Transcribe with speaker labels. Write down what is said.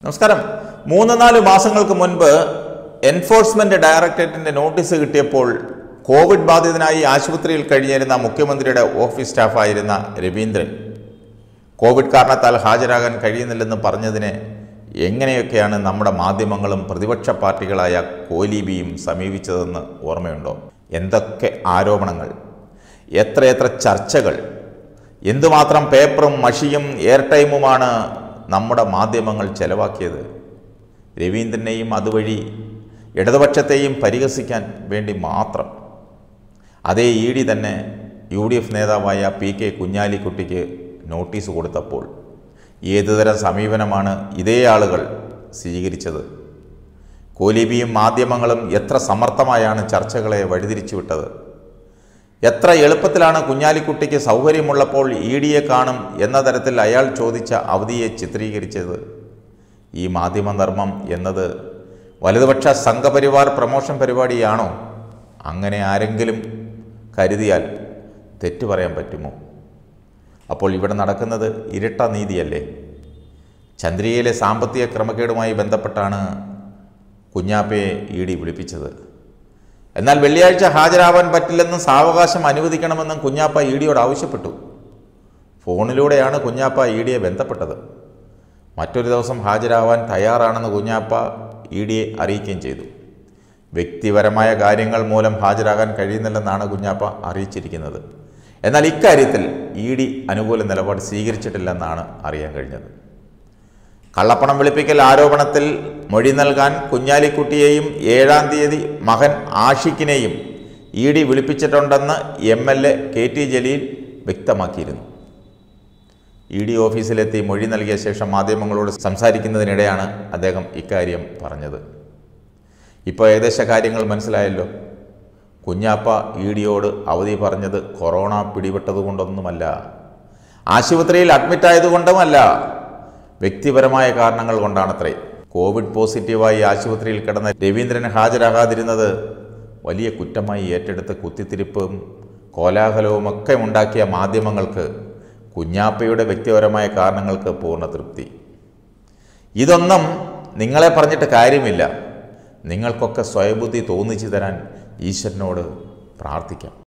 Speaker 1: നമസ്കാരം മൂന്ന് നാല് മാസങ്ങൾക്ക് മുൻപ് എൻഫോഴ്സ്മെന്റ് ഡയറക്ടറേറ്റിന്റെ നോട്ടീസ് കിട്ടിയപ്പോൾ കോവിഡ് ബാധിതനായി ആശുപത്രിയിൽ കഴിഞ്ഞിരുന്ന മുഖ്യമന്ത്രിയുടെ ഓഫീസ് സ്റ്റാഫായിരുന്ന രവീന്ദ്രൻ കോവിഡ് കാരണത്താൽ ഹാജരാകാൻ കഴിയുന്നില്ലെന്ന് പറഞ്ഞതിനെ എങ്ങനെയൊക്കെയാണ് നമ്മുടെ മാധ്യമങ്ങളും പ്രതിപക്ഷ പാർട്ടികളായ കോലീബിയും സമീപിച്ചതെന്ന് ഓർമ്മയുണ്ടോ എന്തൊക്കെ ആരോപണങ്ങൾ എത്രയെത്ര ചർച്ചകൾ എന്തുമാത്രം പേപ്പറും മഷിയും എയർ ടൈമുമാണ് നമ്മുടെ മാധ്യമങ്ങൾ ചെലവാക്കിയത് രവീന്ദ്രനെയും അതുവഴി ഇടതുപക്ഷത്തെയും പരിഹസിക്കാൻ വേണ്ടി മാത്രം അതേ ഇ ഡി തന്നെ യു ഡി എഫ് നേതാവായ പി കെ കുഞ്ഞാലിക്കുട്ടിക്ക് നോട്ടീസ് കൊടുത്തപ്പോൾ ഏതുതരം സമീപനമാണ് ഇതേ ആളുകൾ സ്വീകരിച്ചത് കോലിബിയും മാധ്യമങ്ങളും എത്ര സമർത്ഥമായാണ് ചർച്ചകളെ വഴിതിരിച്ചു വിട്ടത് എത്ര എളുപ്പത്തിലാണ് കുഞ്ഞാലിക്കുട്ടിക്ക് സൗകര്യമുള്ളപ്പോൾ ഇ ഡിയെ കാണും എന്ന തരത്തിൽ അയാൾ ചോദിച്ച അവധിയെ ചിത്രീകരിച്ചത് ഈ മാധ്യമധർമ്മം എന്നത് വലതുപക്ഷ സംഘപരിവാർ പ്രമോഷൻ പരിപാടിയാണോ അങ്ങനെ ആരെങ്കിലും കരുതിയാൽ തെറ്റു പറയാൻ പറ്റുമോ അപ്പോൾ ഇവിടെ നടക്കുന്നത് ഇരട്ട നീതിയല്ലേ ചന്ദ്രികയിലെ സാമ്പത്തിക ക്രമക്കേടുമായി ബന്ധപ്പെട്ടാണ് കുഞ്ഞാപ്പയെ ഇ ഡി വിളിപ്പിച്ചത് എന്നാൽ വെള്ളിയാഴ്ച ഹാജരാവാൻ പറ്റില്ലെന്നും സാവകാശം അനുവദിക്കണമെന്നും കുഞ്ഞാപ്പ ഇ ഡിയോട് ആവശ്യപ്പെട്ടു ഫോണിലൂടെയാണ് കുഞ്ഞാപ്പ ഇ ഡിയെ ബന്ധപ്പെട്ടത് മറ്റൊരു ദിവസം ഹാജരാവാൻ തയ്യാറാണെന്ന് കുഞ്ഞാപ്പ ഇ ഡിയെ അറിയിക്കുകയും ചെയ്തു വ്യക്തിപരമായ കാര്യങ്ങൾ മൂലം ഹാജരാകാൻ കഴിയുന്നില്ലെന്നാണ് കുഞ്ഞാപ്പ അറിയിച്ചിരിക്കുന്നത് എന്നാൽ ഇക്കാര്യത്തിൽ ഇ ഡി അനുകൂല നിലപാട് സ്വീകരിച്ചിട്ടില്ലെന്നാണ് അറിയാൻ കഴിഞ്ഞത് കള്ളപ്പണം വെളുപ്പിക്കൽ ആരോപണത്തിൽ മൊഴി നൽകാൻ കുഞ്ഞാലിക്കുട്ടിയെയും ഏഴാം തീയതി മകൻ ആഷിഖിനെയും ഇ ഡി വിളിപ്പിച്ചിട്ടുണ്ടെന്ന് M L A K T Jaleel വ്യക്തമാക്കിയിരുന്നു ഇ ഡി ഓഫീസിലെത്തി മൊഴി നൽകിയ ശേഷം മാധ്യമങ്ങളോട് സംസാരിക്കുന്നതിനിടെയാണ് അദ്ദേഹം ഇക്കാര്യം പറഞ്ഞത് ഇപ്പോൾ ഏകദേശ കാര്യങ്ങൾ മനസ്സിലായല്ലോ കുഞ്ഞാപ്പ ഇ ഡിയോട് അവധി പറഞ്ഞത് കൊറോണ പിടിപെട്ടതുകൊണ്ടൊന്നുമല്ല ആശുപത്രിയിൽ അഡ്മിറ്റ് ആയതുകൊണ്ടുമല്ല വ്യക്തിപരമായ കാരണങ്ങൾ കൊണ്ടാണത്രേ കോവിഡ് പോസിറ്റീവായി ആശുപത്രിയിൽ കിടന്ന രവീന്ദ്രൻ ഹാജരാകാതിരുന്നത് വലിയ കുറ്റമായി ഏറ്റെടുത്ത് കുത്തിത്തിരിപ്പും കോലാഹലവും ഒക്കെ ഉണ്ടാക്കിയ മാധ്യമങ്ങൾക്ക് കുഞ്ഞാപ്പയുടെ വ്യക്തിപരമായ കാരണങ്ങൾക്ക് പൂർണ്ണ തൃപ്തി ഇതൊന്നും നിങ്ങളെ പറഞ്ഞിട്ട് കാര്യമില്ല നിങ്ങൾക്കൊക്കെ സ്വയബുദ്ധി തോന്നിച്ചു തരാൻ ഈശ്വരനോട് പ്രാർത്ഥിക്കാം